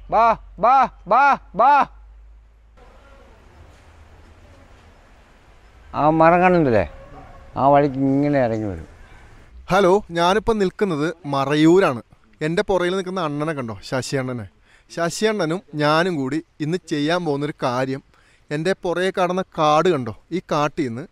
ബാ ബാ ബാ ബാ ആ മരം കാണുന്നില്ലേ ആ വഴിക്ക് ഇങ്ങനെ ഇറങ്ങി വരും ഹലോ ഞാനിപ്പോൾ നിൽക്കുന്നത് മറയൂരാണ് എൻ്റെ പുറയിൽ നിൽക്കുന്ന അണ്ണനെ കണ്ടോ ശശി അണ്ണനെ ശശി അണ്ണനും ഞാനും കൂടി ഇന്ന് ചെയ്യാൻ പോകുന്നൊരു കാര്യം എൻ്റെ പുറകെ കാണുന്ന കാട് കണ്ടോ ഈ കാട്ടിൽ നിന്ന്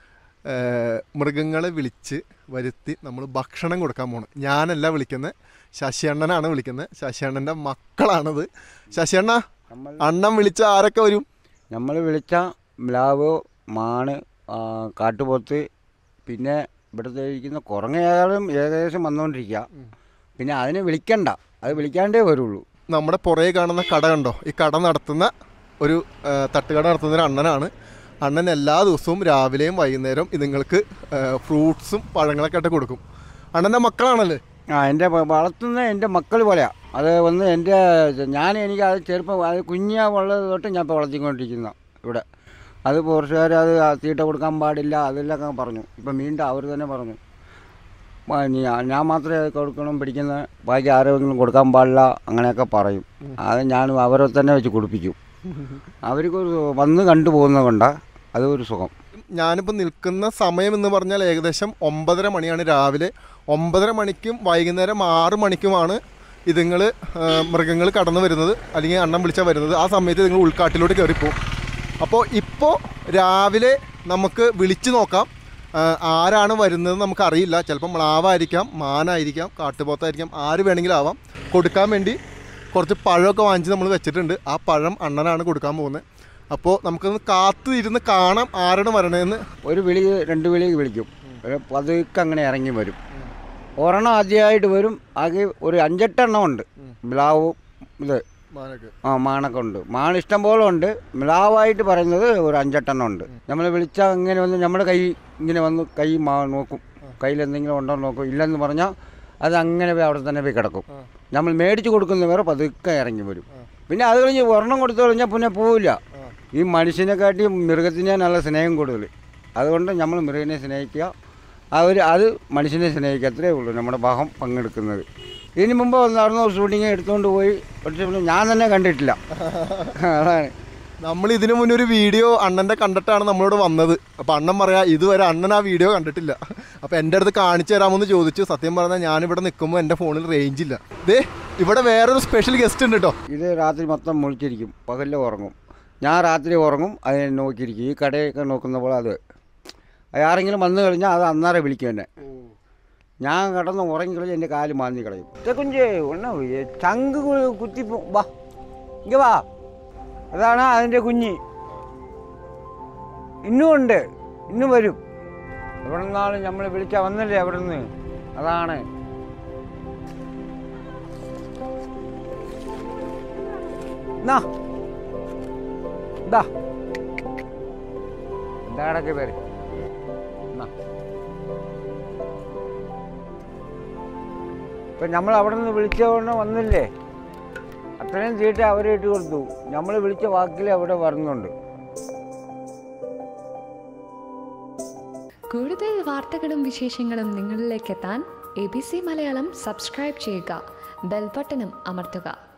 മൃഗങ്ങളെ വിളിച്ച് വരുത്തി നമ്മൾ ഭക്ഷണം കൊടുക്കാൻ പോകണം ഞാനല്ല വിളിക്കുന്നത് ശശി അണ്ണനാണ് വിളിക്കുന്നത് ശശി അണ്ണൻ്റെ മക്കളാണത് ശശി അണ്ണ നമ്മൾ അണ്ണൻ വിളിച്ച ആരൊക്കെ വരും നമ്മൾ വിളിച്ച മ്ലാവ് മാണ് ആ, കാട്ടുപോത്ത് പിന്നെ ഇവിടുത്തെ ഇരിക്കുന്ന കുറങ്ങയാളും ഏകദേശം വന്നുകൊണ്ടിരിക്കുക പിന്നെ അതിനെ വിളിക്കണ്ട അത് വിളിക്കാണ്ടേ വരുള്ളൂ നമ്മുടെ പുറകെ കാണുന്ന കട കണ്ടോ ഈ കട നടത്തുന്ന ഒരു ആ, തട്ടുകട നടത്തുന്ന ഒരു അണ്ണനാണ് അണ്ണൻ എല്ലാ ദിവസവും രാവിലെയും വൈകുന്നേരം ഇതുങ്ങൾക്ക് ഫ്രൂട്ട്സും പഴങ്ങളൊക്കെ ആയിട്ട് കൊടുക്കും അണ്ണൻ്റെ മക്കളാണല്ലേ ആ എൻ്റെ വ- വളർത്തുന്ന എൻ്റെ മക്കൾ പോലെയാ അത് വന്ന് എൻ്റെ ഞാൻ എനിക്ക് അത് ചെറുപ്പം അത് കുഞ്ഞാ ഉള്ളത് തൊട്ട് ഞാൻ ഇപ്പോൾ വളർത്തിക്കൊണ്ടിരിക്കുന്ന ഇവിടെ അത് കുറച്ചുകാർ അത് ആ തീറ്റ കൊടുക്കാൻ പാടില്ല അതെല്ലാം പറഞ്ഞു ഇപ്പം വീണ്ടും അവർ തന്നെ പറഞ്ഞു ആ, ഞാ- ഞാൻ മാത്രമേ അത് കൊടുക്കണം പിടിക്കുന്ന ബാക്കി ആരെങ്കിലും കൊടുക്കാൻ പാടില്ല അങ്ങനെയൊക്കെ പറയും അത് ഞാൻ അവരെ തന്നെ വെച്ച് കുടിപ്പിക്കും അവർക്കൊരു വന്ന് കണ്ടു പോകുന്നത് കൊണ്ടാണ് അത് ഒരു സുഖം ഞാനിപ്പോൾ നിൽക്കുന്ന സമയം എന്ന് പറഞ്ഞാൽ ഏകദേശം ഒമ്പതര മണിയാണ് രാവിലെ ഒമ്പതര മണിക്കും വൈകുന്നേരം ആറ് മണിക്കുമാണ് ഇതുങ്ങൾ മൃഗങ്ങൾ കടന്നു വരുന്നത് അല്ലെങ്കിൽ അണ്ണം വിളിച്ചാൽ വരുന്നത് ആ സമയത്ത് നിങ്ങൾ ഉൾക്കാട്ടിലോട്ട് കയറിപ്പോവും അപ്പോൾ ഇപ്പോൾ രാവിലെ നമുക്ക് വിളിച്ചു നോക്കാം ആ, ആരാണ് വരുന്നത് നമുക്കറിയില്ല ചിലപ്പോൾ മ്ലാവായിരിക്കാം മാനായിരിക്കാം കാട്ടുപോത്തായിരിക്കാം ആര് വേണമെങ്കിലും ആവാം കൊടുക്കാൻ വേണ്ടി കുറച്ച് പഴമൊക്കെ വാങ്ങിച്ച് നമ്മൾ വെച്ചിട്ടുണ്ട് ആ പഴം അണ്ണനാണ് കൊടുക്കാൻ പോകുന്നത് അപ്പോൾ നമുക്കൊന്ന് കാത്തു ഇരുന്ന് കാണാം ആരാണ് വരണതെന്ന് ഒരു വിളി രണ്ട് വിളി വിളിക്കും ഒരു പതുക്കെ അങ്ങനെ ഇറങ്ങി വരും ഒരെണ്ണം ആദ്യമായിട്ട് വരും ആകെ ഒരു അഞ്ചെട്ടെണ്ണം ഉണ്ട് മ്ലാവും ഇത് ആ മാണൊക്കെ ഉണ്ട് മാൺ ഇഷ്ടം പോലെ ഉണ്ട് മ്ലാവായിട്ട് പറയുന്നത് ഒരു അഞ്ചെട്ടെണ്ണം ഉണ്ട് നമ്മൾ വിളിച്ചാൽ ഇങ്ങനെ വന്ന് നമ്മുടെ കൈ ഇങ്ങനെ വന്ന് കൈ മാ നോക്കും കയ്യിൽ എന്തെങ്കിലും ഉണ്ടോ എന്ന് നോക്കും ഇല്ലെന്ന് പറഞ്ഞാൽ അത് അങ്ങനെ പോയി അവിടെ തന്നെ പോയി കിടക്കും നമ്മൾ മേടിച്ച് കൊടുക്കുന്നവരെ പതുക്കെ ഇറങ്ങി വരും പിന്നെ അത് കഴിഞ്ഞ് ഒരെണ്ണം കൊടുത്തു കഴിഞ്ഞാൽ പിന്നെ പോവില്ല ഈ മനുഷ്യനെക്കാട്ടി മൃഗത്തിനെ നല്ല സ്നേഹം കൂടുതൽ അതുകൊണ്ട് നമ്മൾ മൃഗനെ സ്നേഹിക്കുക അവർ അത് മനുഷ്യനെ സ്നേഹിക്കുക അത്രേ ഉള്ളൂ നമ്മുടെ ഭാഗം പങ്കെടുക്കുന്നത് ഇതിന് മുമ്പ് നടന്ന ഷൂട്ടിങ് എടുത്തുകൊണ്ട് പോയി പക്ഷേ പിന്നെ ഞാൻ തന്നെ കണ്ടിട്ടില്ല അതാണ് നമ്മൾ ഇതിനു മുന്നേ ഒരു വീഡിയോ അണ്ണൻ്റെ കണ്ടിട്ടാണ് നമ്മളോട് വന്നത് അപ്പോൾ അണ്ണൻ പറയാ ഇതുവരെ അണ്ണൻ ആ വീഡിയോ കണ്ടിട്ടില്ല അപ്പോൾ എൻ്റെ അടുത്ത് കാണിച്ചു തരാമെന്ന് ചോദിച്ചു സത്യം പറഞ്ഞാൽ ഞാനിവിടെ നിൽക്കുമ്പോൾ എൻ്റെ ഫോണിൽ റേഞ്ച് ഇല്ല ദേ ഇവിടെ വേറൊരു സ്പെഷ്യൽ ഗസ്റ്റ് ഉണ്ട് കേട്ടോ ഇത് രാത്രി മൊത്തം മുളിച്ചിരിക്കും പകലിൽ ഉറങ്ങും ഞാൻ രാത്രി ഉറങ്ങും അതിനെ നോക്കിയിരിക്കും ഈ കടയൊക്കെ നോക്കുന്ന പോലെ അത് ആരെങ്കിലും വന്നു കഴിഞ്ഞാൽ അത് അന്നേരം വിളിക്കും എന്നെ ഞാൻ കിടന്ന് ഉറങ്ങി കളഞ്ഞ് എൻ്റെ കാല് മാന്തി കളയും കുഞ്ചേ ഒന്ന് ചങ്ക് കു- കുത്തി പോ- വാ ഇങ്ങ വാ അതാണ് അതിൻ്റെ കുഞ്ഞ് ഇന്നും ഉണ്ട് ഇന്നും വരും എവിടെ നിന്നാലും നമ്മൾ വിളിച്ചാൽ വന്നില്ലേ അവിടെ നിന്ന് അതാണ് എന്നാ ഇതാ എന്താടൊക്കെ പേര് എന്നാ ഇപ്പം നമ്മൾ അവിടെ നിന്ന് വിളിച്ചോണ്ട് വന്നില്ലേ അത്രയും തീറ്റ അവരെ ഇട്ട് കൊടുത്തു നമ്മൾ വിളിച്ച വാക്കിൽ അവിടെ വരുന്നുണ്ട് കൂടുതൽ വാർത്തകളും വിശേഷങ്ങളും നിങ്ങളിലേക്ക് എത്താൻ A B C Malayalam subscribe ചെയ്യുക ബെൽബട്ടനും അമർത്തുക